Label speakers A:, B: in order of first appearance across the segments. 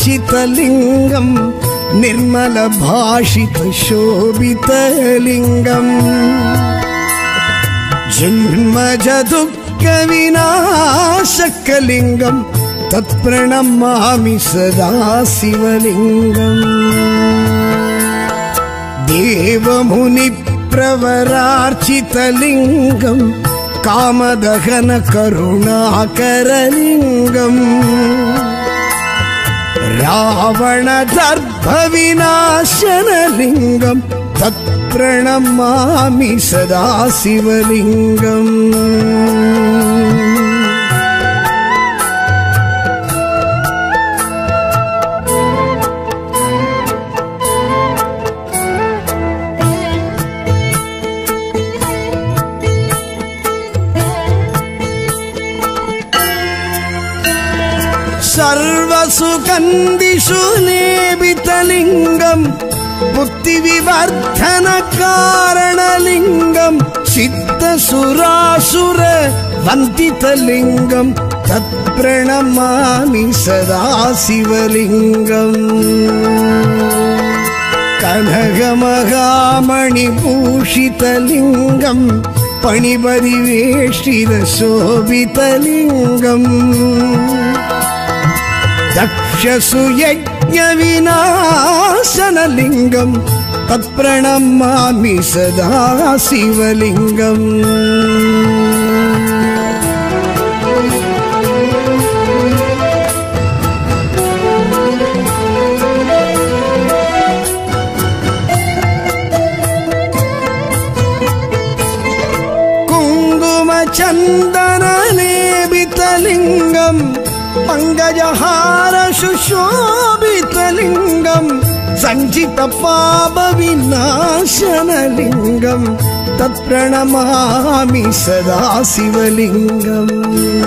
A: निर्मलभाषितलिङ्गम् निर्मलभाषितशोभितलिङ्गम् जन्मजदुःखविनाशकलिङ्गम् तत्प्रणमामि सदा शिवलिङ्गम् देवमुनिप्रवरार्चितलिङ्गम् कामदहन करुणाकरलिङ्गम् रावणदर्भविनाशनलिङ्गम् तत्प्रणमामि सदा शिवलिङ्गम् सर्वसुगन्धिषु लेपितलिङ्गम् बुद्धिविवर्धनकारणलिङ्गम् सिद्धसुरासुर वन्दितलिङ्गम् तत्प्रणमामि सदा शिवलिङ्गम् कनकमहामणिभूषितलिङ्गम् पणिपरिवेष्टितशोभितलिङ्गम् दक्षसुयज्ञविनाशनलिङ्गम् तत्प्रणमामि सदा शिवलिङ्गम् कुङ्कुमचन्दनलेपितलिङ्गम् पङ्कजहार सुशोभितलिङ्गम् सञ्चितपापविनाशनलिङ्गम् तत्प्रणमामि सदा शिवलिङ्गम्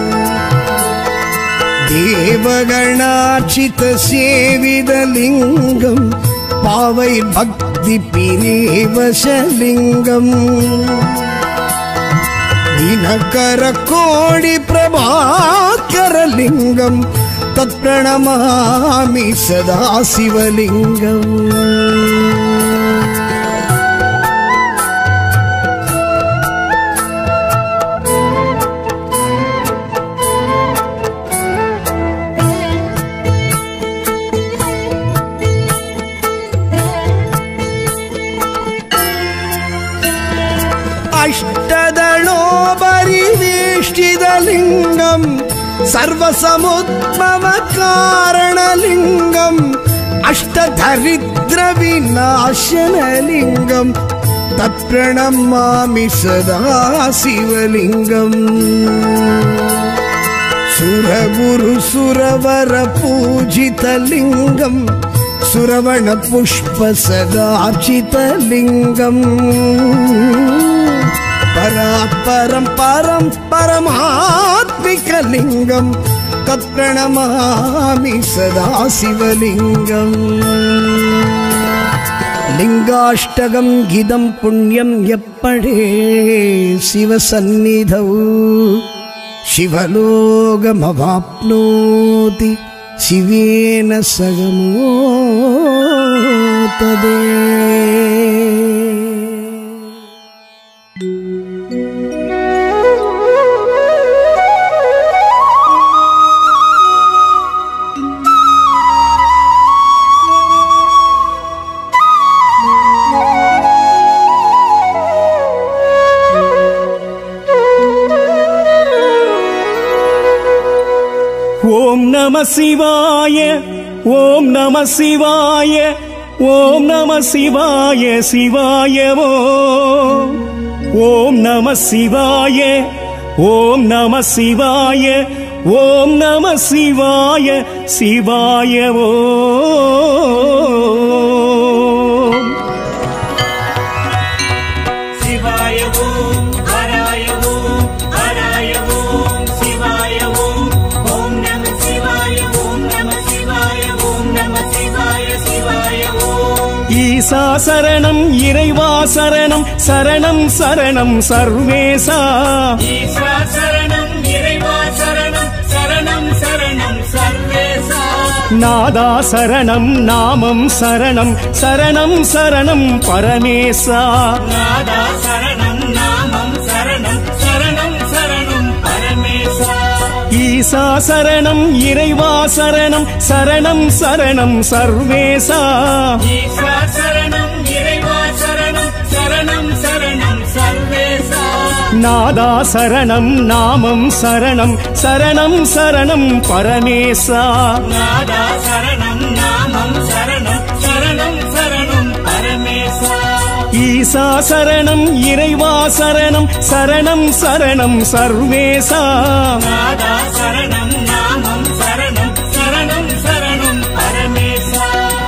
A: देवगणार्चितसेवितलिङ्गम् पावैर्भक्तिपिरेवशलिङ्गम् दिनकरकोडिप्रभाकरलिङ्गम् तत्प्रणमामि सदा शिवलिङ्गम् अष्टदणोपरिवेष्टितलिङ्गम् सर्वसमुद्भवकारणलिङ्गम् अष्टदरिद्रविनाशनलिङ्गम् तत्प्रणमामि सदा शिवलिङ्गम् सुरगुरुसुरवरपूजितलिङ्गम् सुरवणपुष्पसदार्चितलिङ्गम् परात्परं परं परमात्मिकलिङ्गम् तत्प्रणमामि सदा शिवलिङ्गम् लिङ्गाष्टकं गिदं पुण्यं यप्पडे शिवसन्निधौ शिवलोकमवाप्नोति शिवेन सगमोतदे
B: ஓம் நம சிவாய ஓம் நம சிவாய ஓம் நம சிவாய சிவாயவோ ஓம் நம சிவாய ஓம் நம சிவாய ஓம் நம சிவாய சிவாயவோ
C: சிவாய ஓம் ஹராய ஓம் ஹராய ஓம் சிவாய ஓம் ஓம் நம சிவாய ஓம் நம சிவாய ஓம் நம சிவாய சிவாய ஓம்
B: ஈசா சரணம் இறைவா சரணம் சரணம் சரணம் சர்வேசா
C: ஈஸ்வர சரணம் இறைவா சரணம் சரணம் சரணம் சர்வேசா
B: நாதா சரணம் நாமம் சரணம் சரணம் சரணம் பரமேசா
C: நாதா சரணம் நாமம் சரணம் சரணம் சரணம் பரமேசா
B: ஈசா சரணம் இறைவா சரணம் சரணம் சரணம் சர்வேசா
C: ஈஸ்வா சரணம் இறைவா சரணம் சரணம் சரணம் சர்வேசா
B: நாதா சரணம் நாமம் சரணம் சரணம் சரணம் பரமேசா
C: நாதா சரணம் நாமம் சரணம் சரணம் சரணம் பரமேசா
B: ஈசா சரணம் இறைவா சரணம் சரணம் சரணம் சர்வேசா
C: நாதா சரணம் நாமம் சரணம் சரணம் சரணம் பரமேசா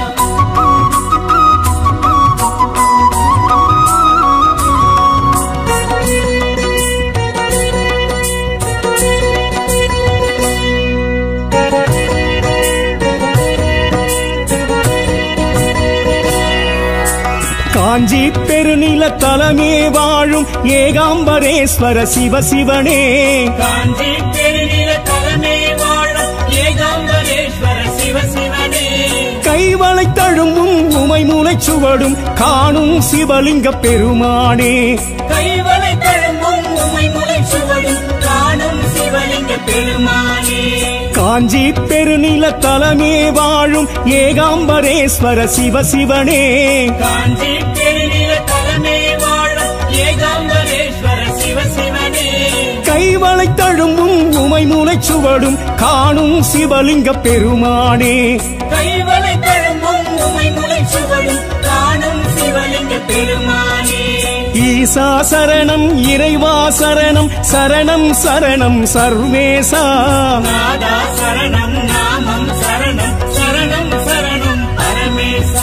B: காஞ்சி பெருநில தலமே வாழும் ஏகாம்பரேஸ்வர சிவ சிவனே
C: காஞ்சி பெருநில தலைமை வாழும் ஏகாம்பரேஸ்வர சிவ சிவனே
B: கைவளை தழும்பும் உமை மூளை சுவடும் காணும் சிவலிங்க பெருமானே
C: கைவளை தழும்பும் உமை முளை சுவடும் காணும் சிவலிங்க பெருமானே
B: காஞ்சி பெருநில தலமே வாழும் ஏகாம்பரேஸ்வர சிவ சிவனே
C: காஞ்சி பெருநில தலைமை வாழும் ஏகாம்பரேஸ்வர சிவ சிவனே
B: கைவளை தழும்பும் உமை மூளை சுவடும் காணும் சிவலிங்க பெருமானே
C: கைவளை தழும்பும் உமை முளை சுவடும் காணும் சிவலிங்க பெருமானே
B: ஈசா சரணம் இறைவா சரணம் சரணம் சரணம் சர்வேசா
C: நாதா சரணம் நாமம் சரணம் சரணம் சரணம் பரமேசா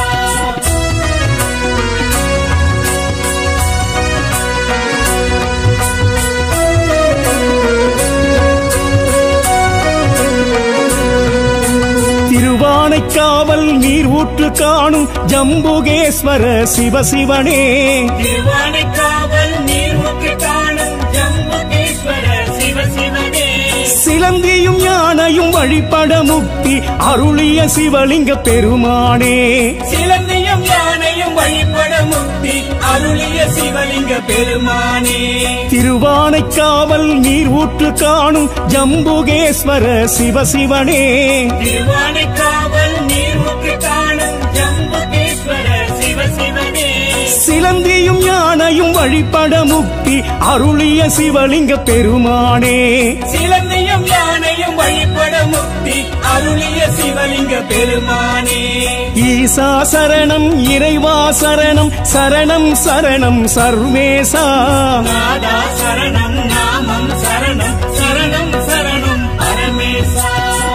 B: திருவானைக்காவல் நீர் ஊற்று காணும் ஜம்புகேஸ்வர சிவசிவனே
C: திருவானைக்காவல் நீர்முக்கு காணும் ஜம்புகேஸ்வர சிவ சிவனே
B: சிலந்தியும் யானையும் வழிபட முக்தி அருளிய சிவலிங்க பெருமானே
C: சிலந்தியும் யானையும் வழிபட முக்தி அருளிய சிவலிங்க பெருமானே
B: திருவானைக்காவல் நீர் ஊற்று காணும் ஜம்புகேஸ்வர சிவசிவனே
C: திருவானைக்காவல் நீர்முக்கு காணும் ஜம்புகேஸ்வர சிவ சிவனே
B: சிலந்தியும் யானையும் வழிபட முக்தி அருளிய சிவலிங்க பெருமானே
C: சிலந்தியும் யானையும் வழிபட முக்தி அருளிய சிவலிங்க பெருமானே
B: ஈசா சரணம் இறைவா சரணம் சரணம் சரணம் சர்வேசா
C: நாதா சரணம் நாமம் சரணம் சரணம் சரணம் பரமேசா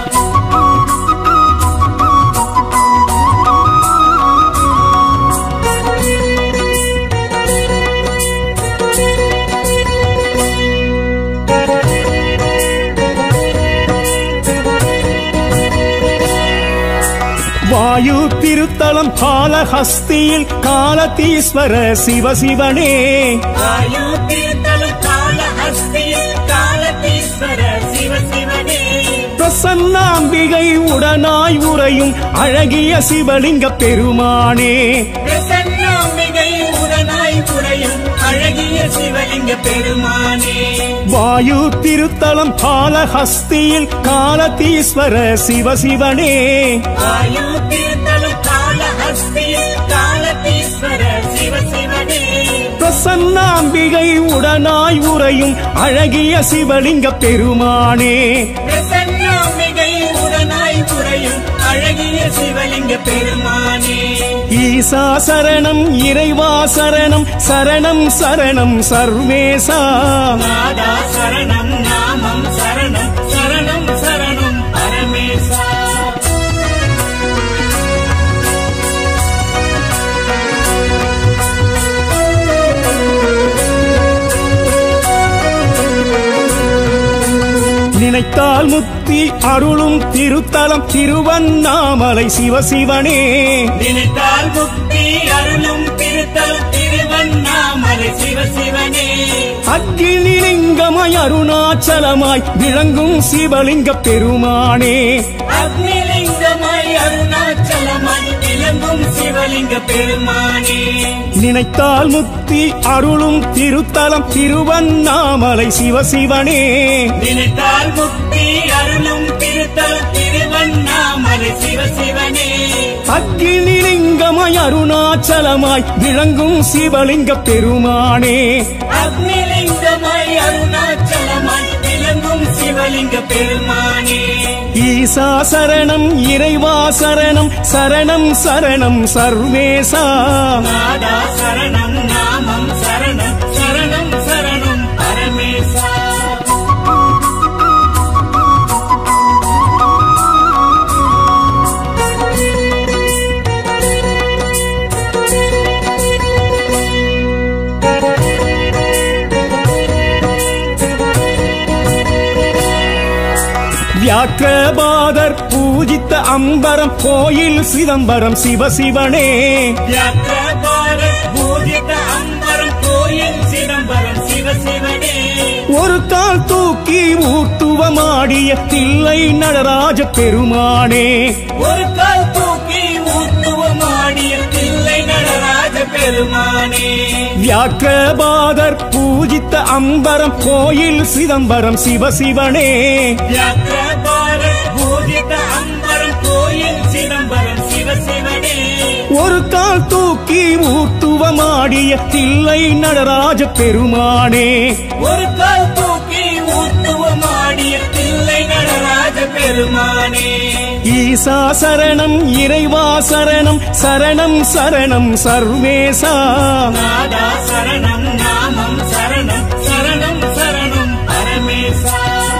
B: வாயு திருத்தலம் காலஹஸ்தியில் காலதீஸ்வர சிவசிவனே
C: வாயு தீர்த்தலும் காலஹஸ்தியில் காலதீஸ்வர சிவ சிவனே
B: பிரசன்னாம்பிகை உடனாய் உறையும் அழகிய சிவலிங்க பெருமானே
C: பிரசன்னாம்பிகை உடனாய் குறையும் அழகிய சிவலிங்க பெருமானே
B: வாயு திருத்தலம் காலஹஸ்தியில் காலதீஸ்வர சிவசிவனே
C: வாயு தீர்த்தலும் காலஹஸ்தியில் காலதீஸ்வர சிவ சிவனே
B: பிரசன்னாம்பிகை உடனாய் உறையும் அழகிய சிவலிங்க பெருமானே
C: பிரசன்னாம்பிகை உடனாய் குறையும் அழகிய சிவலிங்க பெருமானே
B: ஈசா சரணம் இறைவா சரணம் சரணம் சரணம் சர்வேசா
C: நாதா சரணம் நாமம் சரணம் சரணம் சரணம் பரமேசா
B: நினைத்தால் முக்தி அருளும் திருத்தலம் திருவண்ணாமலை சிவசிவனே
C: நினைத்தால் முக்தி அருளும் திருத்தல் திருவண்ணாமலை சிவ சிவனே
B: அக்னிலிங்கமாய் அருணாச்சலமாய் விளங்கும் சிவலிங்க பெருமானே
C: அக்னிலிங்கமாய் சிவலிங்க பெருமானே
B: நினைத்தால் முக்தி அருளும் திருத்தலம் திருவண்ணாமலை சிவசிவனே
C: நினைத்தால் முக்தி அருளும் திருத்தல் திருவண்ணாமலை சிவசிவனே
B: அக்கினிலிங்கமாய் அருணாச்சலமாய் விளங்கும் சிவலிங்க பெருமானே
C: அக்னிலிங்கமாய் அருணாச்சலமாய் விளங்கும் சிவலிங்க பெருமானே
B: ஈசா சரணம் இறைவா சரணம் சரணம் சரணம் சர்வேசா
C: நாதா சரணம் நாமம் சரணம் சரணம் சரணம் பரமேசா
B: வியாக்கிரபாதர் பூஜித்த அம்பரம் கோயில் சிதம்பரம் சிவசிவனே
C: வியாக்கிரபாரத் பூஜித அம்பரம் கோயில் சிதம்பரம் சிவசிவனே
B: ஒரு கால் தூக்கி ஊட்டுவமாடிய தில்லை நடராஜ பெருமானே
C: ஒரு கால் தூக்கி ஊத்துவமாடிய தில்லை நடராஜ பெருமானே
B: வியாக்கிரபாதர் பூஜித்த அம்பரம் கோயில் சிதம்பரம் சிவசிவனே
C: வியாக்கிரபாரத் பூஜித அம்பரம் கோயில் சிதம்பரம் சிவசிவனே
B: ஒரு கால் தூக்கி ஊட்டுவமாடிய தில்லை நடராஜ பெருமானே
C: ஒரு கால் தூக்கி ஊத்துவமாடிய தில்லை நடராஜ பெருமானே
B: ஈசா சரணம் இறைவா சரணம் சரணம் சரணம் சர்வேசா
C: நாதா சரணம் நாமம் சரணம் சரணம் சரணம் பரமேசா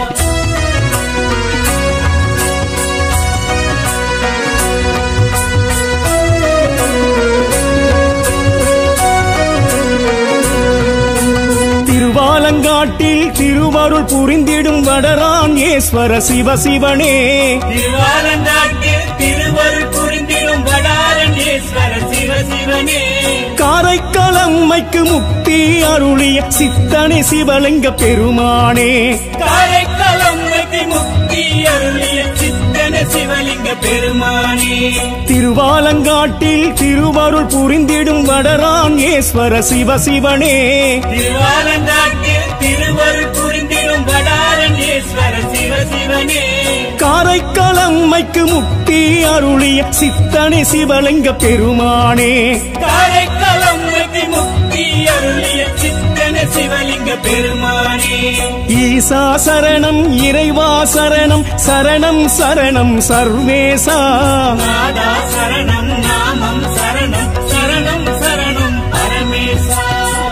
B: திருவாலங்காட்டில் திருவருள் புரிந்திடும் வடரான் ஈஸ்வர சிவசிவனே
C: திருவாலங்காட்டில் திருவருள் புரிந்திடும் வடாரண்யேஸ்வர சிவசிவனே
B: காரைக்காலம்மைக்கு முக்தி அருளிய சித்தனை சிவலிங்க பெருமானே
C: காரைக்காலம்மைக்கு முக்தி அருளிய சித்தன சிவலிங்க பெருமானே
B: திருவாலங்காட்டில் திருவருள் புரிந்திடும் வடரான் ஈஸ்வர சிவசிவனே
C: திருவாலங்காட்டில் திருவருள் புரிந்திடும் வடாரண்யேஸ்வர சிவசிவனே
B: காரைக்காலம்மைக்கு முக்தி அருளிய சித்தனை சிவலிங்க பெருமானே
C: காரைக்காலம்மைக்கு முக்தி அருளிய சித்தன சிவலிங்க பெருமானே
B: ஈசா சரணம் இறைவா சரணம் சரணம் சரணம் சர்வேசா
C: நாதா சரணம் நாமம் சரணம் சரணம் சரணம் பரமேசா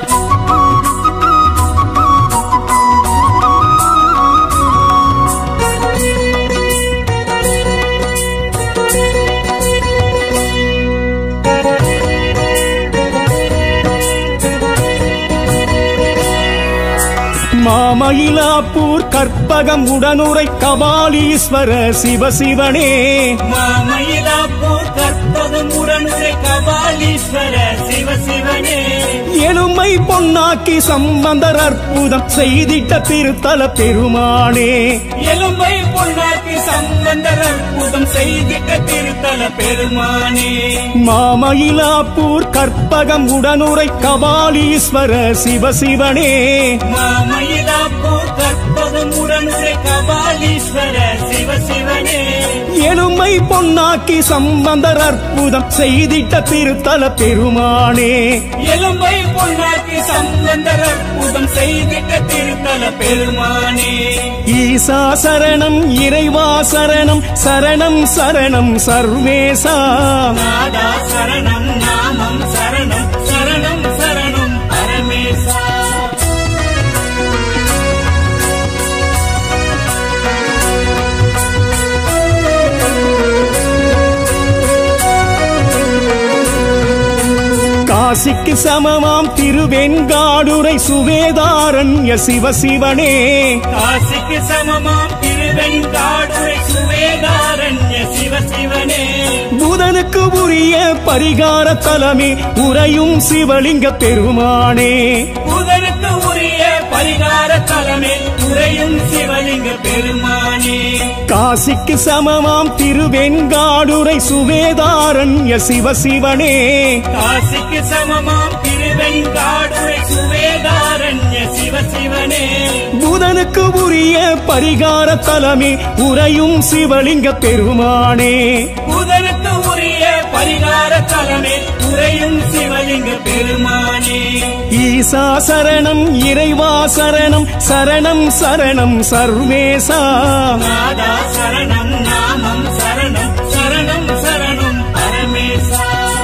B: மாமயிலாப்பூர் கற்பகம் உடனுரை கபாலீஸ்வர சிவசிவனே
C: மாமயிலாப்பூர் கற்பகம் உடனுரை கபாலீஸ்வர சிவசிவனே
B: எலும்பை பொன்னாக்கி சம்பந்தர் அற்புதம் செய்திட்ட திருத்தல பெருமானே
C: எலும்பை பொன்னாக்கி சம்பந்தர் அற்புதம் செய்திட்ட திருத்தல பெருமானே
B: மாமயிலாப்பூர் கற்பகம் உடனுரை கபாலீஸ்வர சிவசிவனே
C: மாமயிலாப்பூர் கற்பகம் உடனுரை கபாலீஸ்வர சிவசிவனே
B: எலும்பை பொன்னாக்கி சம்பந்தர் அற்புதம் செய்திட்ட திருத்தல பெருமானே
C: எலும்பை பொன்னாக்கி சம்பந்தர் அற்புதம் செய்திட்ட திருத்தல பெருமானே
B: ஈசா சரணம் இறைவா சரணம் சரணம் சரணம் சர்வேசா
C: நாதா சரணம் நாமம் சரணம் சரணம் சரணம் பரமேசா
B: காசிக்கு சமமாம் திருவெண்காடுரை சுவேதாரண்ய சிவசிவனே
C: காசிக்கு சமமாம் திருவெண்காடுரை சுவேதாரண்ய சிவசிவனே
B: புதனுக்கு உரிய பரிகார தலமே உறையும் சிவலிங்க பெருமானே
C: புதனுக்கு உரிய பரிகார தலமே உறையும் சிவலிங்க சிவலிங்க பெருமானே
B: காசிக்கு சமமாம் திருவெண்காடுரை சுவேதாரண்ய சிவசிவனே
C: காசிக்கு சமமாம் திருவெண்காடுரை சுவேதாரண்ய சிவசிவனே
B: புதனுக்கு உரிய பரிகார தலமே உறையும் சிவலிங்க பெருமானே
C: புதனுக்கு உரிய பரிகார தலமே உறையும் சிவலிங்க பெருமானே
B: ஈசா சரணம் இறைவா சரணம் சரணம் சரணம் சர்வேசா
C: நாதா சரணம் நாமம் சரணம் சரணம் சரணம் பரமேசா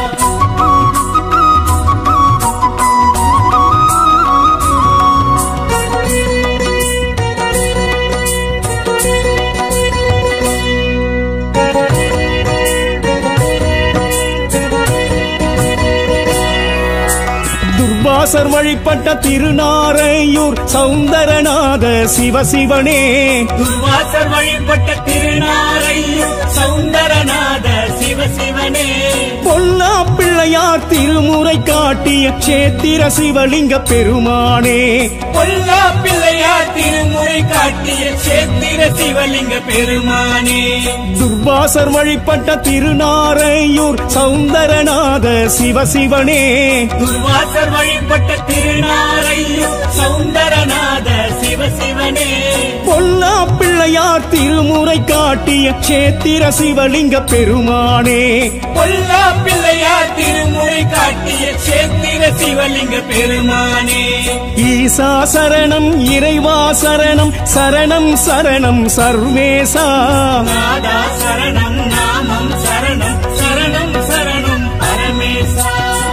B: துர்வாசர் வழிபட்ட திருநாரையூர் சௌந்தரநாத சிவசிவனே
C: துர்வாசர் வழிபட்ட திருநாரையூர் சௌந்தரநாத சிவசிவனே
B: பொல்லா பிள்ளையார் திருமுறை காட்டிய சேத்திர சிவலிங்க பெருமானே
C: பொல்லா பிள்ளையார் திருமுறை காட்டிய சேத்திர சிவலிங்க பெருமானே
B: துர்வாசர் வழிபட்ட திருநாரையூர் சௌந்தரநாத சிவசிவனே
C: துர்வாசர் வழிபட்ட திருநாரையூர் சௌந்தரநாத சிவசிவனே
B: பொல்லா பிள்ளையார் திருமுறை காட்டிய சேத்திர சிவலிங்க பெருமானே
C: பொல்லா பிள்ளையார் திருமுறை காட்டிய சேத்திர சிவலிங்க பெருமானே
B: ஈசா சரணம் இறைவா சரணம் சரணம் சரணம் சர்வேசா
C: நாதா சரணம் நாமம் சரணம் சரணம் சரணம் பரமேசா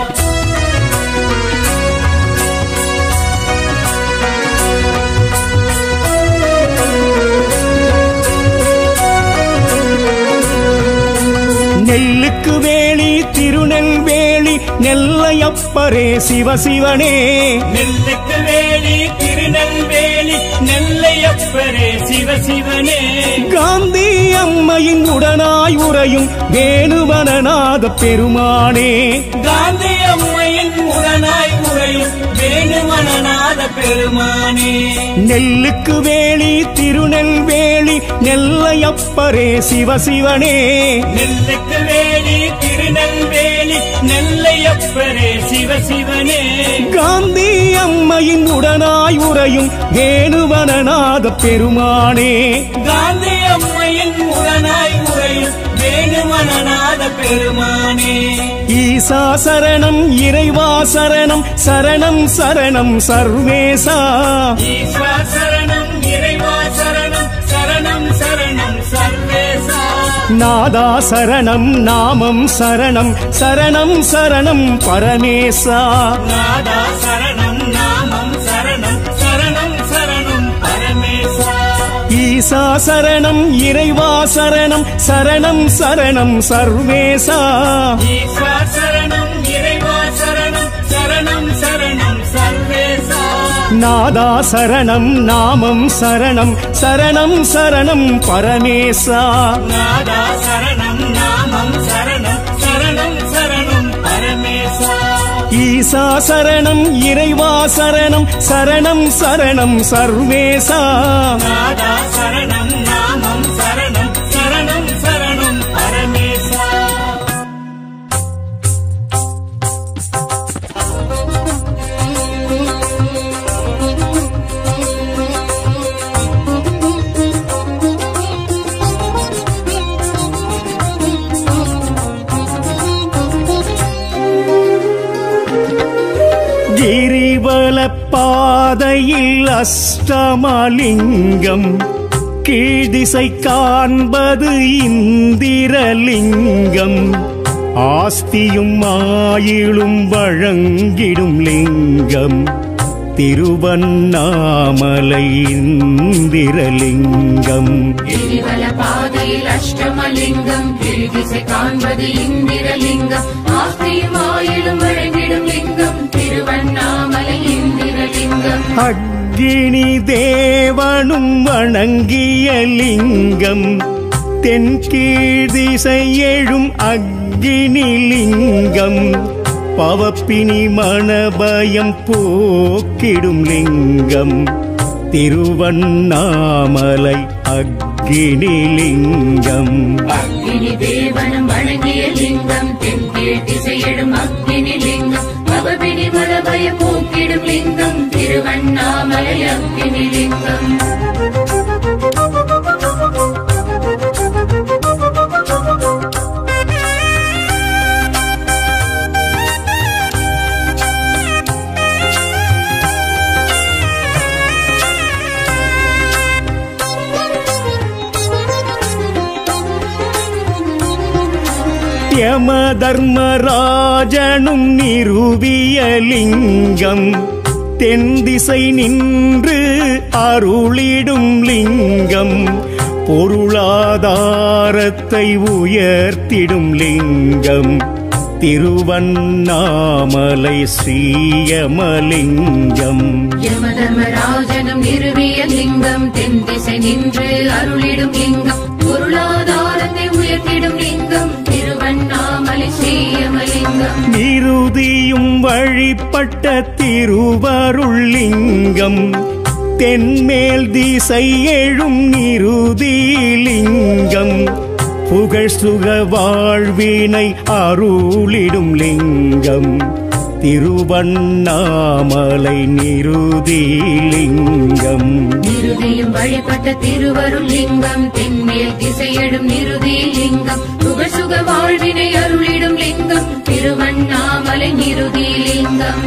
B: நெல்லுக்கு வேலி திருநெல்வேலி நெல்லையப்பரே சிவசிவனே
C: நெல்லுக்கு வேலி திருநெல்வேலி நெல்லையப்பரே சிவசிவனே
B: காந்தி அம்மையின் உடனாய் உறையும் வேணுவனநாத பெருமானே
C: காந்தி அம்மையின் உடனாய் உறையும் வேணுமனநாத பெருமானே
B: நெல்லுக்கு வேலி திருநெல்வேலி நெல்லையப்பரே சிவசிவனே
C: நெல்லுக்கு வேலி திருநெல்வேலி நெல்லையப்பரே சிவசிவனே
B: காந்தி அம்மையின் உடனாய் உறையும் வேணுவனநாத பெருமானே
C: காந்தி அம்மையின் உடனாய் உறையும் வேணுமனநாத பெருமானே
B: ஈசா சரணம் இறைவா சரணம் சரணம் சரணம் சர்வேசா
C: ஈஸ்வர சரணம் இறைவா சரணம் சரணம் சரணம் சர்வேசா
B: நாதா சரணம் நாமம் சரணம் சரணம் சரணம் பரமேசா
C: நாதா சரணம் நாமம் சரணம் சரணம் சரணம் பரமேசா
B: ஈசா சரணம் இறைவா சரணம் சரணம் சரணம் சர்வேசா
C: ஈஸ்வர சரணம் இறைவா சரணம் சரணம் சரணம் சர்வேசா
B: நாதா சரணம் நாமம் சரணம் சரணம் சரணம் பரமேசா
C: நாதா சரணம் நாமம் சரணம் சரணம் சரணம் பரமேசா
B: ஈசா சரணம் இறைவா சரணம் சரணம் சரணம் சர்வேசா
C: நாதா சரணம் நாமம் சரணம் சரணம் சரணம் பரமேசா
B: கிரிவல பாதையில் அஷ்டமலிங்கம் கீழ்திசை காண்பது இந்திரலிங்கம் ஆஸ்தியும் ஆயிலும் வழங்கிடும் லிங்கம் திருவண்ணாமலை இந்திரலிங்கம்
D: கிரிவல பாதையில் அஷ்டமலிங்கம் கிழிதிசை காண்பது இந்திரலிங்கம் ஆஸ்தியும் ஆயிலும் வழங்கிடும் லிங்கம் திருவண்ணாமலை இந்திரலிங்கம்
B: அக்னி தேவனும் வணங்கிய லிங்கம் தென்கீழ் திசை எழும் அக்னி லிங்கம் பவப்பினி மணபயம் போக்கிடும் லிங்கம் திருவண்ணாமலை அக்னிலிங்கம்
D: அக்கினி தேவனம் வணங்கிய லிங்கம் தென்கீழ் திசையிடும் அக்கினி லிங்கம் பவபினி மலபய போக்கிடும் லிங்கம் திருவண்ணாமலை அக்கினி லிங்கம்
B: யம தர்மராஜனும் நிறுவிய லிங்கம் தென் திசை நின்று அருளிடும் லிங்கம் பொருளாதாரத்தை உயர்த்திடும் லிங்கம் திருவண்ணாமலை ஸ்ரீயமலிங்கம்
D: யமதர்மராஜனும் நிறுவிய லிங்கம் தென் திசை நின்று அருளிடும் லிங்கம் பொருளாதாரத்தை உயர்த்திடும் லிங்கம் திருவண்ணாமலை ஸ்ரீயமலிங்கம்
B: நிருதியும் வழிபட்ட திருவருள் லிங்கம் தென்மேல் திசை எழும் நிருதி லிங்கம் புகழ் சுக வாழ்வினை அருளிடும் லிங்கம் திருவண்ணாமலை நிருதி லிங்கம்
D: நிருதியும் வழிபட்ட திருவருள் லிங்கம் தென்மேல் திசையிடும் நிருதி லிங்கம் சுக வாழ்வினை அருளிடும் லிங்கம் திருவண்ணாமலை நிருதி லிங்கம்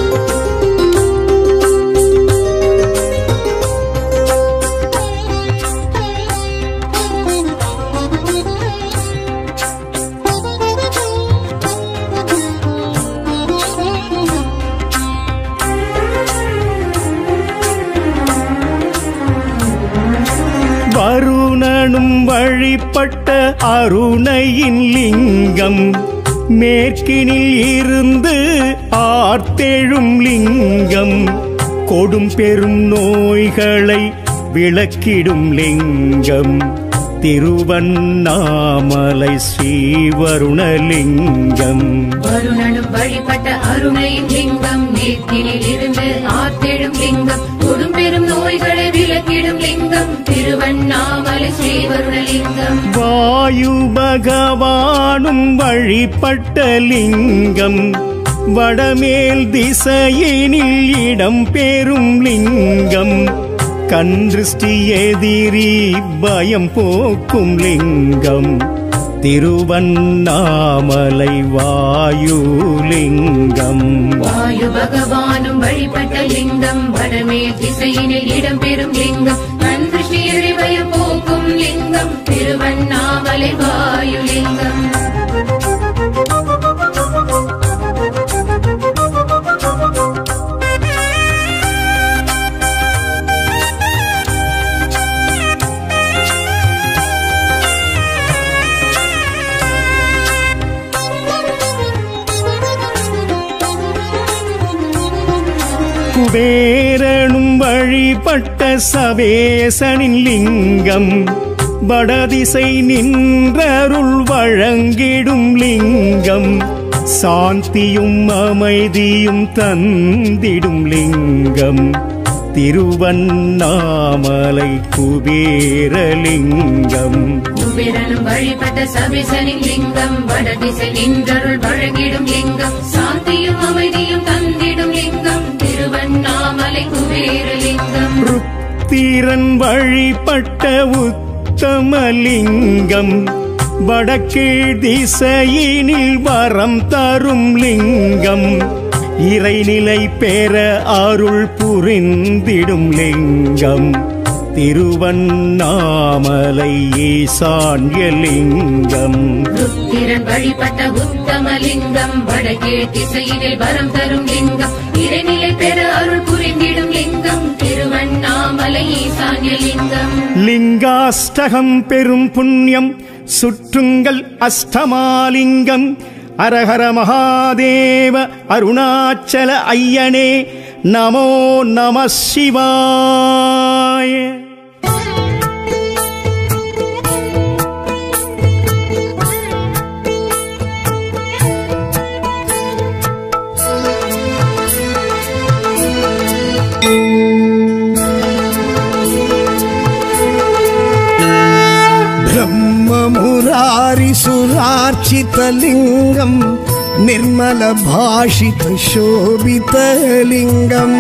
B: வருணனும் வழிபட்ட அருணையின் லிங்கம் மேற்கினில் இருந்து ஆர்த்தெழும் லிங்கம் கொடும் பெரும் நோய்களை விளக்கிடும் லிங்கம் திருவண்ணாமலை ஸ்ரீவருணலிங்கம்
D: வருணனும் வழிபட்ட அருணையின் லிங்கம் நேர்த்தினில் இருந்து ஆர்த்தெழும் லிங்கம் கொடும் பெரும் நோய்களை விலக்கிடும் லிங்கம் திருவண்ணாமலை ஸ்ரீவருணலிங்கம்
B: வாயு பகவானும் வழிபட்ட லிங்கம் வடமேல் திசையினில் இடம் பெறும் லிங்கம் கன்றிருஷ்டி எதிரி பயம் போக்கும் லிங்கம் திருவண்ணாமலை வாயுலிங்கம்
D: வாயு பகவானும் வழிபட்ட லிங்கம் வடமே திசையினில் இடம்பெறும் லிங்கம் கண் திருஷ்டி எரிவயம் போக்கும் லிங்கம் திருவண்ணாமலை வாயுலிங்கம்
B: குபேரனும் வழிபட்ட சவேசனின் லிங்கம் வடதிசை நின்றருள் வழங்கிடும் லிங்கம் சாந்தியும் அமைதியும் தந்திடும் லிங்கம் திருவண்ணாமலை குபேரலிங்கம்
D: குபேரனும் வழிபட்ட சபிசனின் லிங்கம் வடதிசை நின்றருள் வழங்கிடும் லிங்கம் சாந்தியும் அமைதியும் தந்திடும் லிங்கம் திருவண்ணாமலை குபேரலிங்கம்
B: ருத்திரன் வழிபட்ட உத்தமலிங்கம் வடக்கீழ் திசையினில் வரம் தரும் லிங்கம் இறைநிலை பெற அருள் புரிந்திடும் லிங்கம் திருவண்ணாமலை ஈசான்ய லிங்கம்
D: ருத்திரன் வழிபட்ட உத்தமலிங்கம் வடகீழ் திசையினில் வரம் தரும் லிங்கம் இறைநிலை பெற அருள் புரிந்திடும் லிங்கம் திருவண்ணாமலை ஈசான்ய லிங்கம்
B: லிங்காஷ்டகம் பெரும் புண்ணியம் சுற்றுங்கள் அஷ்டமாலிங்கம் அரஹர மகாதேவ அருணாச்சல ஐயனே நமோ நம சிவாய
A: सुरार्चितलिङ्गम् निर्मलभाषितशोभितलिङ्गम्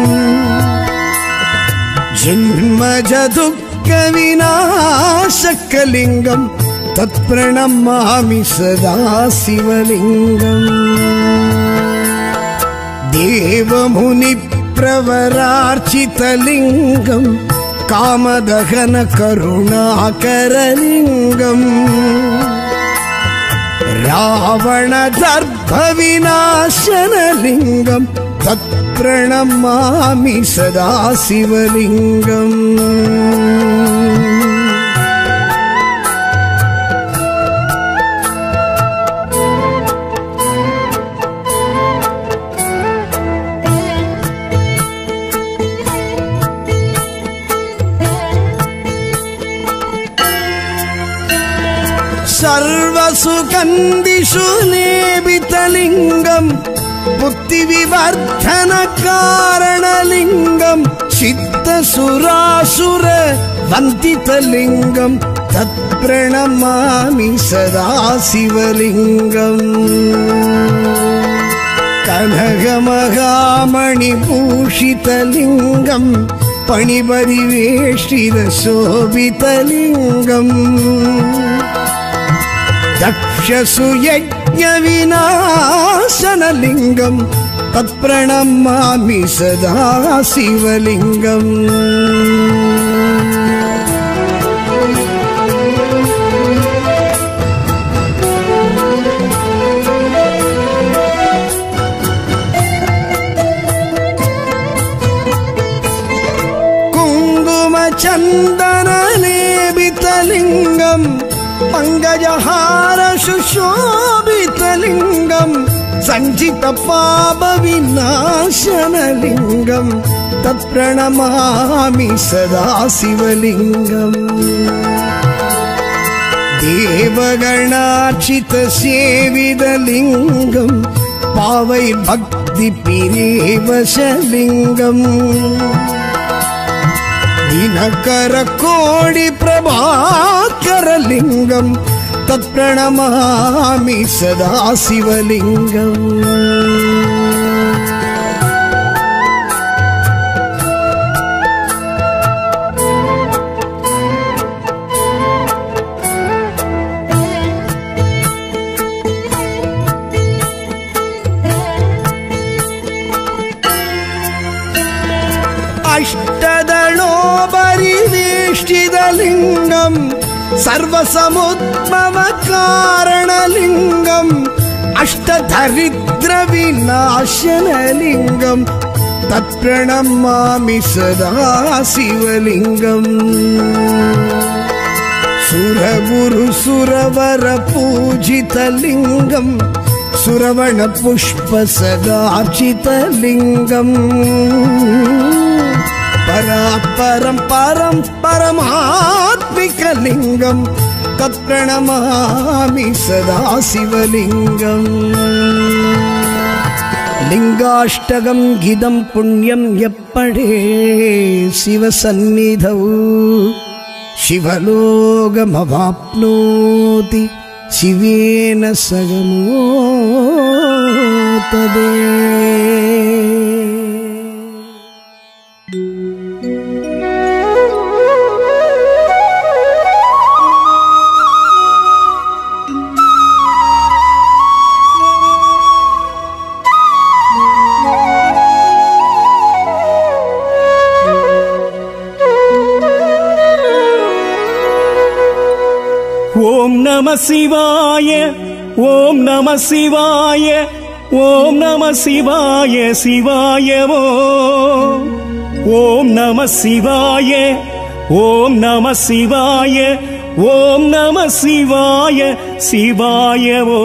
A: जन्मजदुःखविनाशकलिङ्गम् तत्प्रणमामि सदा शिवलिङ्गम् देवमुनिप्रवरार्चितलिङ्गम् कामदहन करुणाकरलिङ्गम् रावणदर्भविनाशनलिङ्गम् तत्प्रणमामि सदा शिवलिङ्गम् सर्वसुगन्धिषु लेपितलिङ्गम् बुद्धिविवर्धनकारणलिङ्गम् चित्तसुरासुर वन्दितलिङ्गम् तत्प्रणमामि सदा शिवलिङ्गम् कनकमहामणिभूषितलिङ्गम् पणिपरिवेष्टितशोभितलिङ्गम् दक्षसुयज्ञविनाशनलिङ्गम् तत्प्रणमामि सदा शिवलिङ्गम् कुङ्कुमचन्दनलेपितलिङ्गम् पङ्कजहार सुशोभितलिङ्गम् सञ्चितपापविनाशनलिङ्गम् तत्प्रणमामि सदा शिवलिङ्गम् देवगणार्चितसेवितलिङ्गम् पावै भक्तिपिरेवशलिङ्गम् दिनकर कोडि प्रभाकरलिङ्गम् तत्प्रणमामि सदा शिवलिङ्गम् अष्टदलोपरिवेष्टितलिङ्गम् सर्वसमुद्भवकारणलिङ्गम् अष्टदरिद्रविनाशनलिङ्गम् तत्प्रणमामि सदा शिवलिङ्गम् सुरगुरु सुरवर पूजितलिङ्गम् सुरवण पुष्प सदार्चितलिङ्गम् परापरं परं परमात्मिकलिङ्गम् तत्प्रणमामि सदा शिवलिङ्गम् लिङ्गाष्टकं गिदं पुण्यं यप्पडे शिवसन्निधौ शिवलोकमवाप्नोति शिवेन सगमोतदे
B: ஓம் நம சிவாய ஓம் நம சிவாய ஓம் நம சிவாய சிவாயவோ ஓம் நம சிவாய ஓம் நம சிவாய ஓம் நம சிவாய சிவாயவோ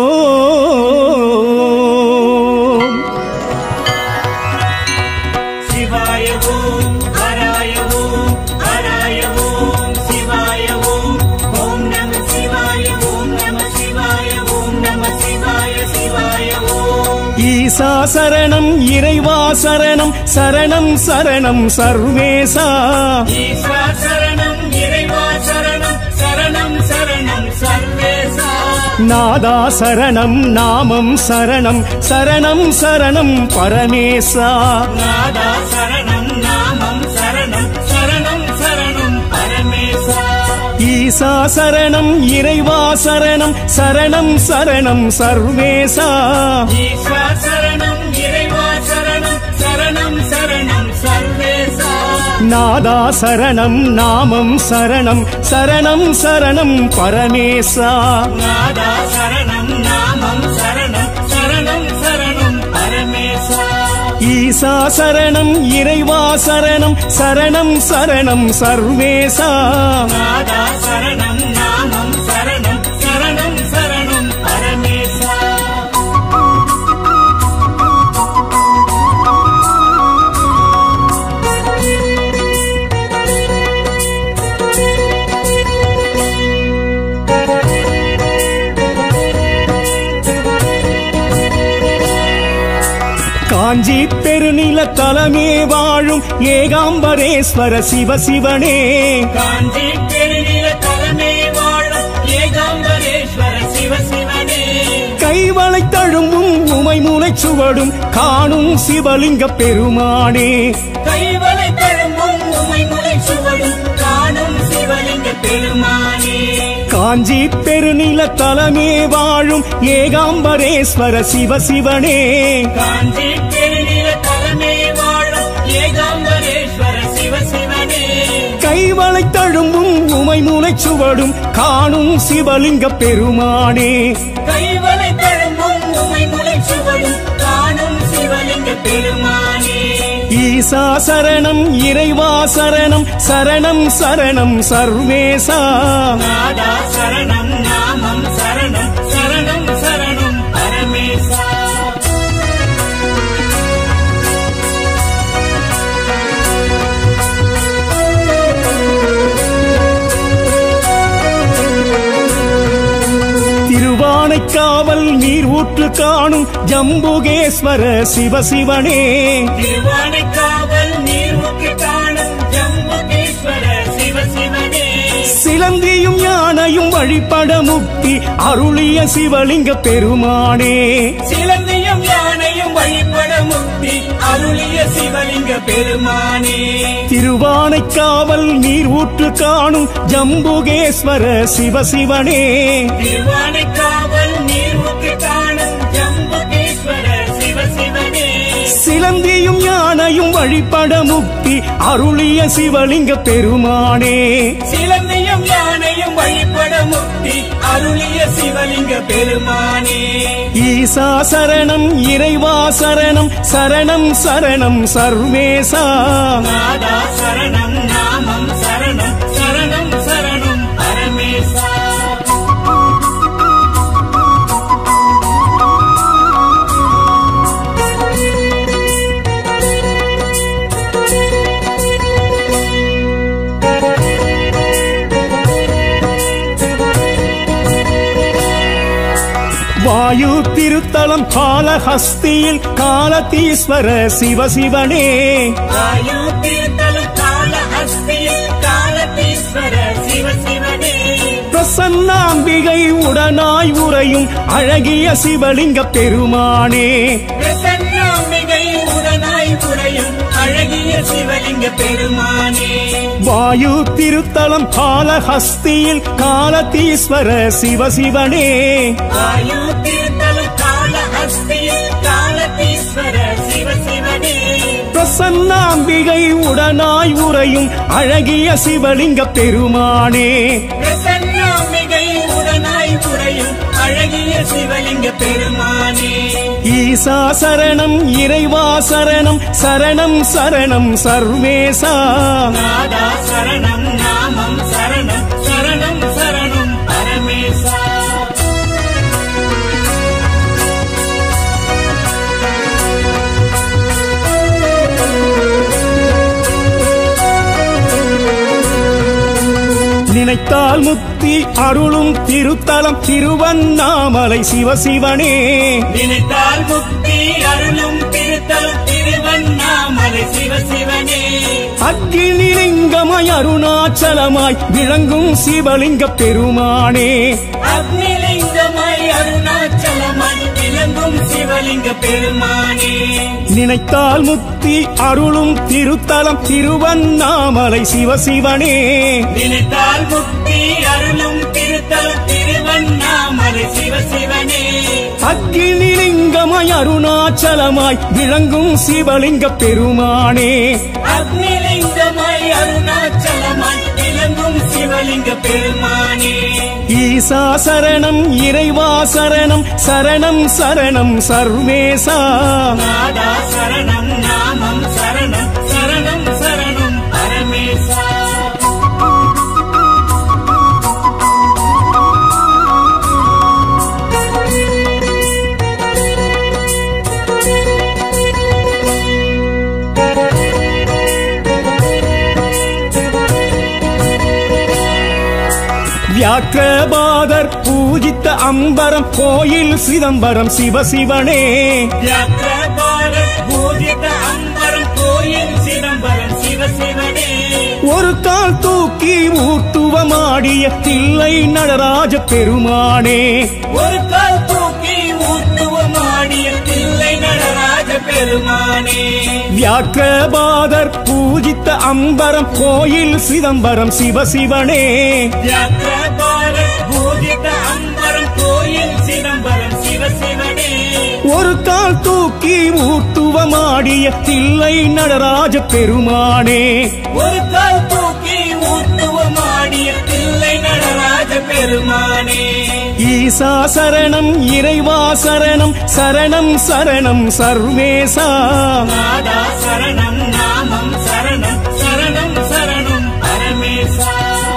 C: சிவாய ஓம் ஹராய ஓம் ஹராய ஓம் சிவாய ஓம் ஓம் நம சிவாய ஓம் நம சிவாய ஓம் நம சிவாய சிவாய ஓம்
B: ஈசா சரணம் இறைவா சரணம் சரணம் சரணம் சர்வேசா
C: ஈஸ்வர சரணம் இறைவா சரணம் சரணம் சரணம் சர்வேசா
B: நாதா சரணம் நாமம் சரணம் சரணம் சரணம் பரமேசா
C: நாதா சரணம் நாமம் சரணம் சரணம் சரணம் பரமேசா
B: ஈசா சரணம் இறைவா சரணம் சரணம் சரணம் சர்வேசா
C: ஈஸ்வா சரணம் இறைவா சரணம் சரணம் சரணம் சர்வேசா
B: நாதா சரணம் நாமம் சரணம் சரணம் சரணம் பரமேசா
C: நாதா சரணம் நாமம் சரணம் சரணம் சரணம் பரமேசா
B: ஈசா சரணம் இறைவா சரணம் சரணம் சரணம் சர்வேசா
C: நாதா சரணம் நாமம் சரணம் சரணம் சரணம் பரமேசா
B: காஞ்சி பெருநில தலமே வாழும் ஏகாம்பரேஸ்வர சிவ சிவனே
C: காஞ்சி பெருநில தலைமை வாழும் ஏகாம்பரேஸ்வர சிவ சிவனே
B: கைவளை தழும்பும் உமை மூளை சுவடும் காணும் சிவலிங்க பெருமானே
C: கைவளை தழும்பும் உமை முளை சுவடும் காணும் சிவலிங்க பெருமானே
B: காஞ்சி பெருநில தலமே வாழும் ஏகாம்பரேஸ்வர சிவ சிவனே
C: காஞ்சி பெருநில தலைமை வாழும் ஏகாம்பரேஸ்வர சிவ சிவனே
B: கைவளை தழும்பும் உமை மூளை சுவடும் காணும் சிவலிங்க பெருமானே
C: கைவளை தழும்பும் உமை முளை சுவடும் காணும் சிவலிங்க பெருமானே
B: ஈசா சரணம் இறைவா சரணம் சரணம் சரணம் சர்வேசா
C: நாதா சரணம் நாமம் சரணம் சரணம் சரணம் பரமேசா
B: திருவானைக்காவல் நீர் ஊற்று காணும் ஜம்புகேஸ்வர சிவசிவனே
C: திருவானைக்காவல் நீர்முக்கு காணும் ஜம்புகேஸ்வர சிவ சிவனே
B: சிலந்தியும் யானையும் வழிபட முக்தி அருளிய சிவலிங்க பெருமானே
C: சிலந்தியும் யானையும் வழிபட முக்தி அருளிய சிவலிங்க பெருமானே
B: திருவானைக்காவல் நீர் ஊற்று காணும் ஜம்புகேஸ்வர சிவசிவனே
C: திருவானைக்காவல் நீர்முக்கு காணும் ஜம்புகேஸ்வர சிவ சிவனே
B: சிலந்தியும் யானையும் வழிபட முக்தி அருளிய சிவலிங்க பெருமானே
C: சிலந்தியும் யானையும் வழிபட முக்தி அருளிய சிவலிங்க பெருமானே
B: ஈசா சரணம் இறைவா சரணம் சரணம் சரணம் சர்வேசா
C: நாதா சரணம் நாமம் சரணம் சரணம் சரணம் பரமேசா
B: வாயு திருத்தலம் காலஹஸ்தியில் காலதீஸ்வர சிவசிவனே
C: வாயு தீர்த்தலும் கால அஸ்தியில் காலதீஸ்வர சிவ சிவனே
B: பிரசன்னாம்பிகை உடனாய் உறையும் அழகிய சிவலிங்க பெருமானே
C: பிரசன்னாம்பிகை உடனாய் உடையும் அழகிய சிவலிங்க பெருமானே
B: வாயு திருத்தலம் காலஹஸ்தியில் காலதீஸ்வர சிவசிவனே
C: வாயு தீர்த்தலும் கால அஸ்தியில் காலதீஸ்வர சிவ சிவனே
B: பிரசன்னாம்பிகை உடனாய் உறையும் அழகிய சிவலிங்க பெருமானே
C: பிரசன்னாம்பிகை உடனாய் உடையும் அழகிய சிவலிங்க பெருமானே
B: ஈசா சரணம் இறைவா சரணம் சரணம் சரணம் சர்வேசா
C: நாதா சரணம் நாமம் சரணம் சரணம் சரணம் பரமேசா
B: நினைத்தால் முக்தி அருளும் திருத்தலம் திருவண்ணாமலை சிவசிவனே
C: நினைத்தால் முக்தி அருளும் திருத்தலம் திருவண்ணாமலை சிவசிவனே
B: அக்னிலிங்கமாய் அருணாச்சலமாய் விளங்கும் சிவலிங்க பெருமானே
C: அக்னிலிங்கமாய் அருணாச்சலமாய் விளங்கும் சிவலிங்க பெருமானே
B: நினைத்தால் முக்தி அருளும் திருத்தலம் திருவண்ணாமலை சிவசிவனே
C: நினைத்தால் முக்தி அருளும் திருத்தலம் திருவண்ணாமலை சிவசிவனே
B: அக்னிலிங்கமாய் அருணாச்சலமாய் விளங்கும் சிவலிங்க பெருமானே
C: அக்னிலிங்கமாய் அருணாச்சலமாய் விளங்கும் சிவலிங்க பெருமானே
B: ஈசா சரணம் இறைவா சரணம் சரணம் சரணம் சர்வேசா
C: நாதா சரணம் நாமம் சரணம் சரணம் சரணம் பரமேசா
B: வியாக்கிரபாதர் பூஜித்த அம்பரம் கோயில் சிதம்பரம் சிவசிவனே
C: வியாக்கிரபாரத் பூஜித அம்பரம் கோயில் சிதம்பரம் சிவசிவனே
B: ஒரு கால் தூக்கி ஊட்டுவமாடிய தில்லை நடராஜ பெருமானே
C: ஒரு கால் தூக்கி ஊட்டுவமாடிய தில்லை நடராஜ பெருமானே
B: வியாக்கிரபாதர் பூஜித்த அம்பரம் கோயில் சிதம்பரம் சிவசிவனே
C: வியாக்கிரபாரத் பூஜித அம்பரம் கோயில் சிதம்பரம் சிவசிவனே
B: ஒரு கால் தூக்கி ஊட்டுவமாடிய தில்லை நடராஜ பெருமானே
C: ஒரு கால் தூக்கி ஊட்டுவமாடிய தில்லை நடராஜ பெருமானே
B: ஈசா சரணம் இறைவா சரணம் சரணம் சரணம் சர்வேசா
C: நாதா சரணம் நாமம் சரணம் சரணம் சரணம் பரமேசா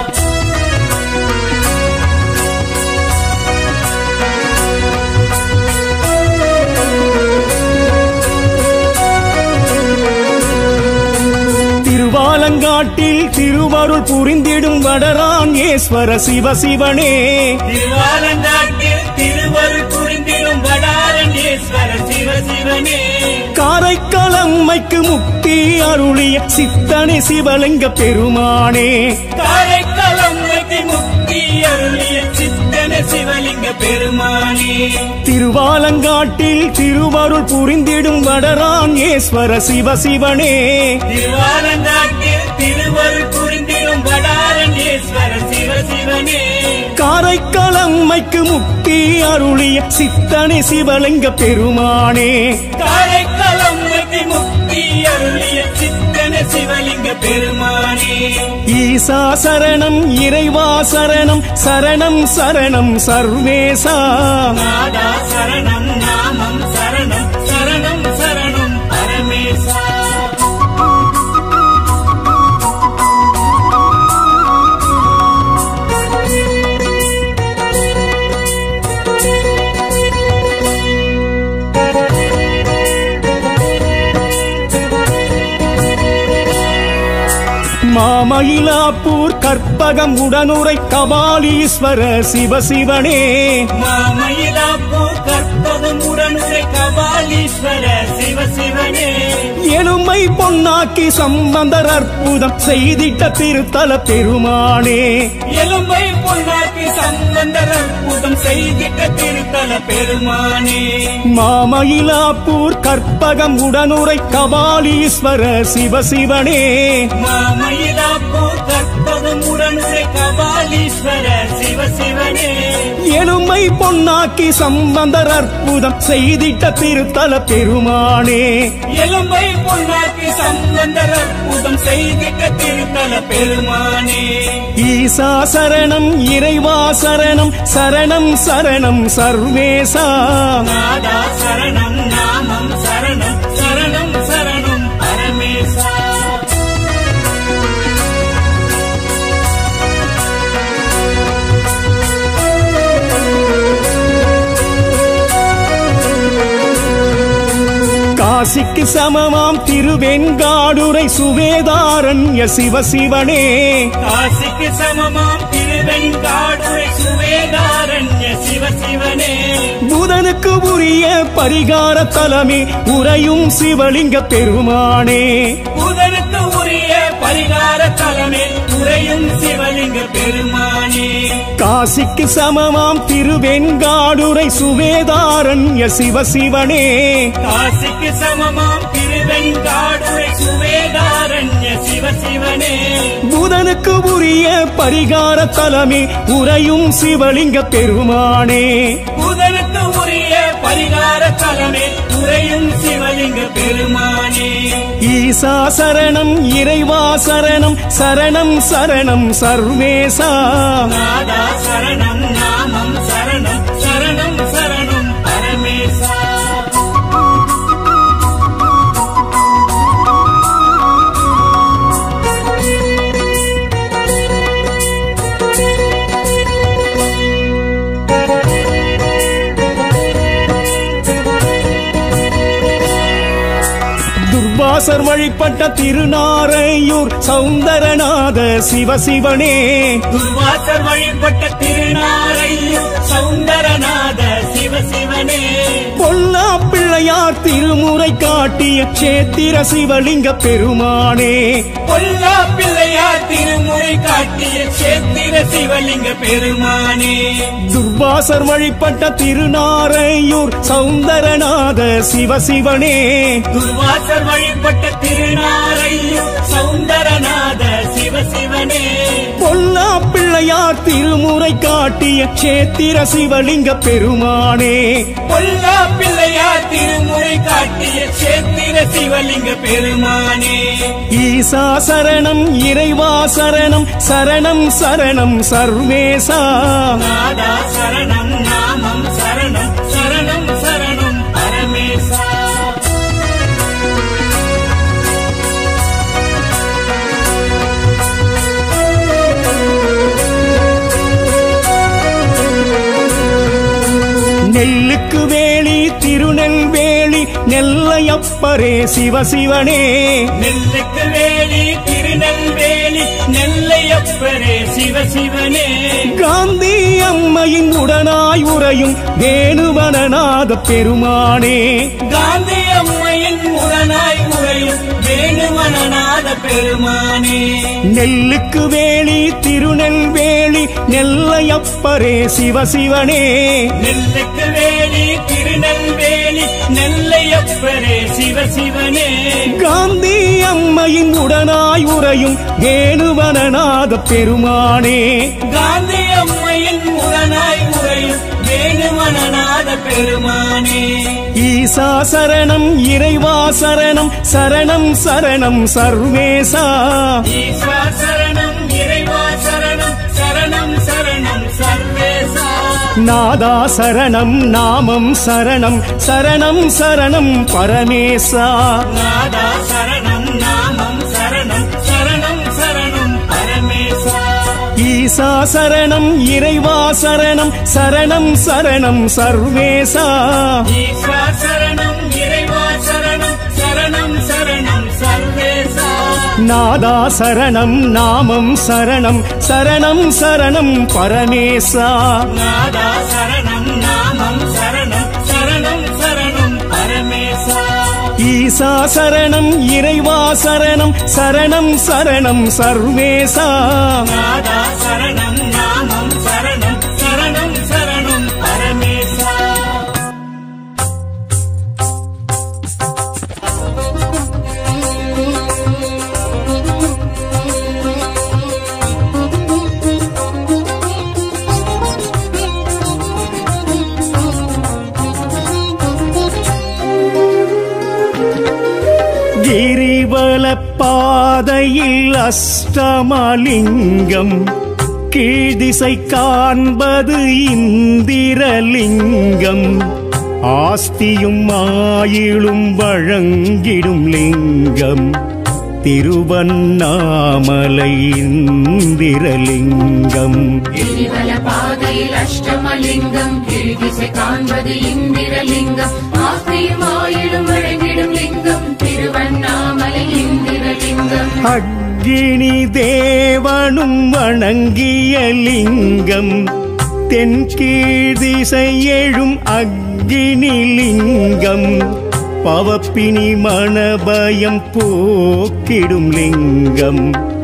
B: திருவாலங்காட்டில் திருவருள் புரிந்திடும் வடரான் ஈஸ்வர சிவசிவனே
C: திருவாலங்காட்டில் திருவருள் புரிந்திடும் வடாரண்யேஸ்வர சிவசிவனே
B: காரைக்காலம்மைக்கு முக்தி அருளிய சித்தனே சிவலிங்க பெருமானே
C: காரைக்காலம்மைக்கு முக்தி அருளிய சித்தன சிவலிங்க பெருமானே
B: திருவாலங்காட்டில் திருவருள் புரிந்திடும் வடரான் ஈஸ்வர சிவசிவனே
C: திருவாலங்காட்டில் திருவருள் புரிந்திடும் வடாரண்யேஸ்வர சிவசிவனே
B: காரைக்காலம்மைக்கு முக்தி அருளிய சித்தனே சிவலிங்க பெருமானே
C: காரைக்காலம்மைக்கு முக்தி அருளிய சித்தன சிவலிங்க பெருமானே
B: ஈசா சரணம் இறைவா சரணம் சரணம் சரணம் சர்வேசா
C: நாதா சரணம் நாமம் சரணம் சரணம் சரணம் பரமேசா
B: மாமயிலாப்பூர் கற்பகம் உடனுரை கபாலீஸ்வர சிவசிவனே
C: மாமயிலாப்பூர் கற்பகம் உடனுரை கபாலீஸ்வர சிவசிவனே
B: எலும்பை பொன்னாக்கி சம்பந்தர் அற்புதம் செய்திட்ட திருத்தல பெருமானே
C: எலும்பை பொன்னாக்கி சம்பந்தர் அற்புதம் செய்திட்ட திருத்தல பெருமானே
B: மாமயிலாப்பூர் கற்பகம் உடனுரை கபாலீஸ்வர சிவசிவனே
C: மாமயிலாப்பூர் கற்பகம் உடனுரை கபாலீஸ்வர சிவசிவனே
B: எலும்பை பொன்னாக்கி சம்பந்தர் அற்புதம் செய்திட்ட திருத்தல பெருமானே
C: எலும்பை பொன்னாக்கி சம்பந்தர் அற்புதம் செய்திட்ட திருத்தல பெருமானே
B: ஈசா சரணம் இறைவா சரணம் சரணம் சரணம் சர்வேசா
C: நாதா சரணம் நாமம் சரணம் சரணம் சரணம் பரமேசா
B: காசிக்கு சமமாம் திருவெண்காடுரை சுவேதாரண்ய சிவசிவனே
C: காசிக்கு சமமாம் திரு
B: புதனுக்கு உரிய பரிகார தலமே உறையும் சிவலிங்க பெருமானே
C: புதனுக்கு உரிய பரிகார தலமே உறையும் சிவலிங்க பெருமானே
B: காசிக்கு சமமாம் திருவெண்காடுரை சுவேதாரண்ய சிவசிவனே
C: காசிக்கு சமமாம் திருவெண்காடுரை சுவேதாரண்ய சிவசிவனே
B: புதனுக்கு உரிய பரிகார தலமே உறையும் சிவலிங்க பெருமானே
C: புதனுக்கு உரிய பரிகார தலமே உறையும் சிவலிங்க பெருமானே
B: ஈசா சரணம் இறைவா சரணம் சரணம் சரணம் சர்வேசா
C: நாதா சரணம் நாமம் சரணம் சரணம் சரணம் பரமேசா
B: துர்வாசர் வழிபட்ட திருநாரையூர் சௌந்தரநாத சிவசிவனே
C: துர்வாசர் வழிபட்ட திருநாரையூர் சௌந்தரநாத சிவசிவனே
B: பொல்லா பிள்ளையார் திருமுறை காட்டிய சேத்திர சிவலிங்க பெருமானே
C: பொல்லா பிள்ளையார் திருமுறை காட்டிய சேத்திர சிவலிங்க பெருமானே
B: துர்வாசர் வழிபட்ட திருநாரையூர் சௌந்தரநாத சிவசிவனே
C: துர்வாசர் வழிபட்ட திருநாரையூர் சௌந்தரநாத சிவசிவனே
B: பொல்லா பிள்ளையார் திருமுறை காட்டிய சேத்திர சிவலிங்க பெருமானே
C: பொல்லா பிள்ளையார் திருமுறை காட்டிய சேத்திர சிவலிங்க பெருமானே
B: ஈசா சரணம் இறைவா சரணம் சரணம் சரணம் சர்வேசா
C: நாதா சரணம் நாமம் சரணம் சரணம் சரணம் பரமேசா
B: நெல்லுக்கு வேலி திருநெல்வேலி நெல்லையப்பரே சிவசிவனே
C: நெல்லுக்கு வேலி திருநெல்வேலி நெல்லையப்பரே சிவசிவனே
B: காந்தி அம்மையின் உடனாய் உறையும் வேணுவனநாத பெருமானே
C: காந்தி அம்மையின் உடனாய் உறையும் வேணுமனநாத பெருமானே
B: நெல்லுக்கு வேலி திருநெல்வேலி நெல்லையப்பரே சிவசிவனே
C: நெல்லுக்கு வேலி திருநெல்வேலி நெல்லையப்பரே சிவசிவனே
B: காந்தி அம்மையின் உடனாய் உறையும் வேணுவனநாத பெருமானே
C: காந்தி அம்மையின் உடனாய் உறையும் வேணுமனநாத பெருமானே
B: ஈசா சரணம் இறைவா சரணம் சரணம் சரணம் சர்வேசா
C: ஈஸ்வா சரணம் இறைவா சரணம் சரணம் சரணம் சர்வேசா
B: நாதா சரணம் நாமம் சரணம் சரணம் சரணம் பரமேசா
C: நாதா சரணம் நாமம் சரணம் சரணம் சரணம் பரமேசா
B: ஈசா சரணம் இறைவா சரணம் சரணம் சரணம் சர்வேசா
C: ஈஸ்வா சரணம் இறைவா சரணம் சரணம் சரணம் சர்வேசா
B: நாதா சரணம் நாமம் சரணம் சரணம் சரணம் பரமேசா
C: நாதா சரணம் நாமம் சரணம் சரணம் சரணம் பரமேசா
B: ஈசா சரணம் இறைவா சரணம் சரணம் சரணம் சர்வேசா
C: நாதா சரணம் நாமம் சரணம் சரணம் சரணம் பரமேசா
B: கிரிவல பாதையில் அஷ்டமலிங்கம் கீழ்திசை காண்பது இந்திரலிங்கம் ஆஸ்தியும் ஆயிலும் வழங்கிடும் லிங்கம் திருவண்ணாமலை இந்திரலிங்கம்
D: கிரிவல பாதையில் அஷ்டமலிங்கம் கிழிதிசை காண்பது இந்திரலிங்கம் ஆசையும் ஆயிலும் வழங்கிடும் லிங்கம் திருவண்ணாமலை இந்திரலிங்கம்
B: அக்னி தேவனும் வணங்கிய லிங்கம் தென்கீழ் திசை எழும் அக்னி அக்கினி லிங்கம் பவப்பினி மணபயம் போக்கிடும் லிங்கம்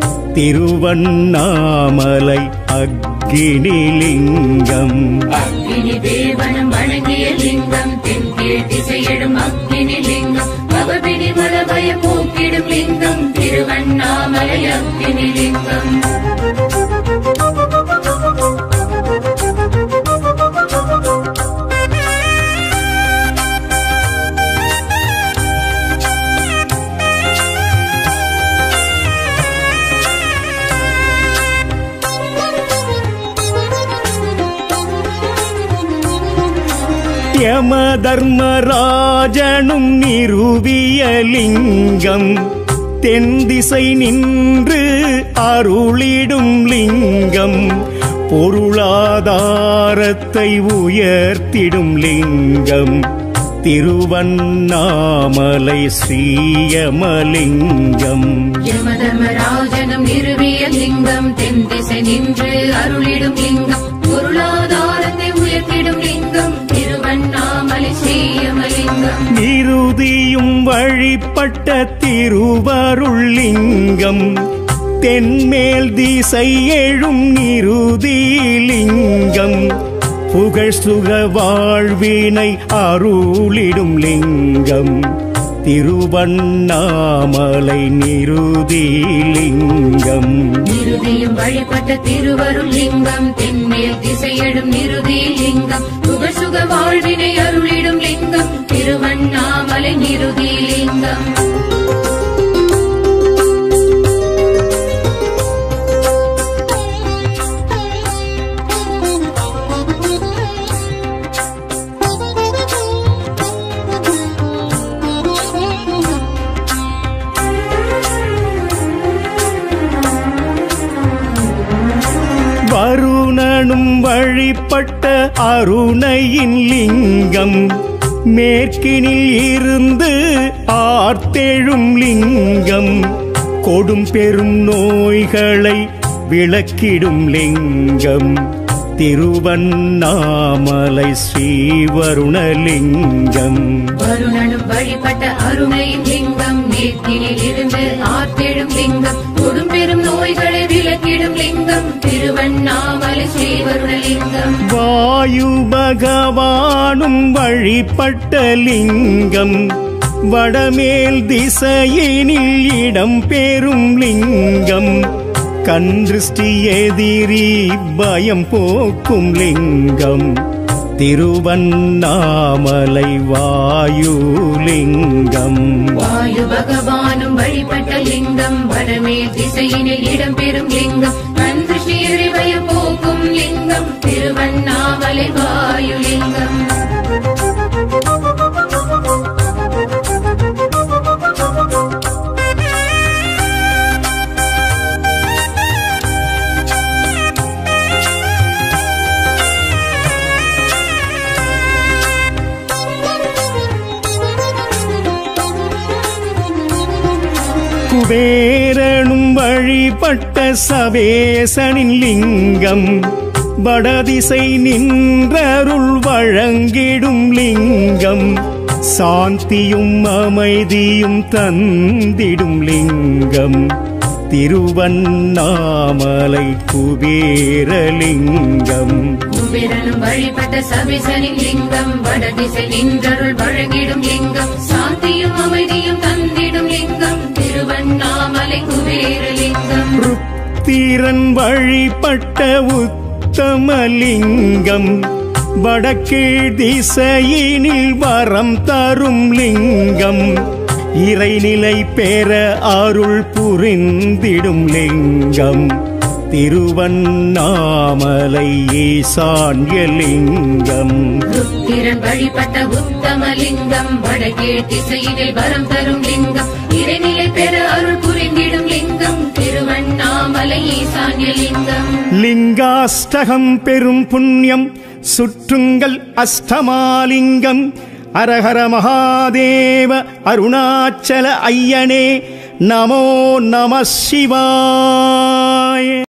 B: திருவண்ணாமலை அக்கினி லிங்கம்
D: அக்கினி தேவனம் வணங்கிய லிங்கம் தென்கீழ் திசையிடும் அக்கினி லிங்கம் பவபினி மலபய போக்கிடும் லிங்கம் திருவண்ணாமலை அக்கினி லிங்கம்
B: யம தர்மராஜனும் நிறுவிய லிங்கம் தென் திசை நின்று அருளிடும் லிங்கம் பொருளாதாரத்தை உயர்த்திடும் லிங்கம் திருவண்ணாமலை ஸ்ரீயமலிங்கம்
D: யமதர்மராஜனம் நிறுவிய லிங்கம் தென் திசை நின்று அருளிடும் லிங்கம் பொருளாதாரத்தை உயர்த்திடும் லிங்கம் திருவண்ணாமலை ஸ்ரீயமலிங்கம்
B: நிருதியும் வழிபட்ட திருவருள் லிங்கம் தென்மேல் திசை எழும் நிருதி லிங்கம் புகழ் சுக வாழ்வினை அருளிடும் லிங்கம் திருவண்ணாமலை நிருதி லிங்கம்
D: நிருதியும் வழிபட்ட திருவருள் லிங்கம் தென்மேல் திசையிடும் நிருதி லிங்கம் சுக வாழ்வினை அருளிடும் லிங்கம் திருவண்ணாமலை நிருதி லிங்கம்
B: வருணனும் வழிபட்ட அருணையின் லிங்கம் மேற்கினில் இருந்து ஆர்த்தெழும் லிங்கம் கொடும் பெரும் நோய்களை விளக்கிடும் லிங்கம் திருவண்ணாமலை ஸ்ரீவருணலிங்கம்
D: வருணனும் வழிபட்ட அருணையின் லிங்கம் நேர்த்தினில் இருந்து ஆர்த்தெழும் லிங்கம் கொடும் பெரும் நோய்களை விலக்கிடும் லிங்கம் திருவண்ணாமலை ஸ்ரீவருணலிங்கம்
B: வாயு பகவானும் வழிபட்ட லிங்கம் வடமேல் திசையினில் இடம் பெறும் லிங்கம் கன்றிருஷ்டி எதிரி பயம் போக்கும் லிங்கம் திருவண்ணாமலை வாயுலிங்கம்
D: வாயு பகவானும் வழிபட்ட லிங்கம் வடமே திசையினில் இடம்பெறும் லிங்கம் கண் திருஷ்டி எரிவயம் போக்கும் லிங்கம் திருவண்ணாமலை வாயுலிங்கம்
B: குபேரனும் வழிபட்ட சவேசனின் லிங்கம் வடதிசை நின்றருள் வழங்கிடும் லிங்கம் சாந்தியும் அமைதியும் தந்திடும் லிங்கம் திருவண்ணாமலை குபேரலிங்கம்
D: குபேரனும் வழிபட்ட சபிசனின் லிங்கம் வடதிசை நின்றருள் வழங்கிடும் லிங்கம் சாந்தியும் அமைதியும் தந்திடும் லிங்கம் திருவண்ணாமலை குபேரலிங்கம்
B: ருத்திரன் வழிபட்ட உத்தமலிங்கம் வடக்கீழ் திசையினில் வரம் தரும் லிங்கம் இறைநிலை பெற அருள் புரிந்திடும் லிங்கம் திருவண்ணாமலை ஈசான்ய லிங்கம்
D: ருத்திரன் வழிபட்ட உத்தமலிங்கம் வடகீழ் திசையினில் வரம் தரும் லிங்கம் இறைநிலை பெற அருள் புரிந்திடும் லிங்கம் திருவண்ணாமலை ஈசான்ய லிங்கம்
B: லிங்காஷ்டகம் பெரும் புண்ணியம் சுற்றுங்கள் அஷ்டமாலிங்கம் அரஹர மகாதேவ அருணாச்சல ஐயனே நமோ நம சிவாய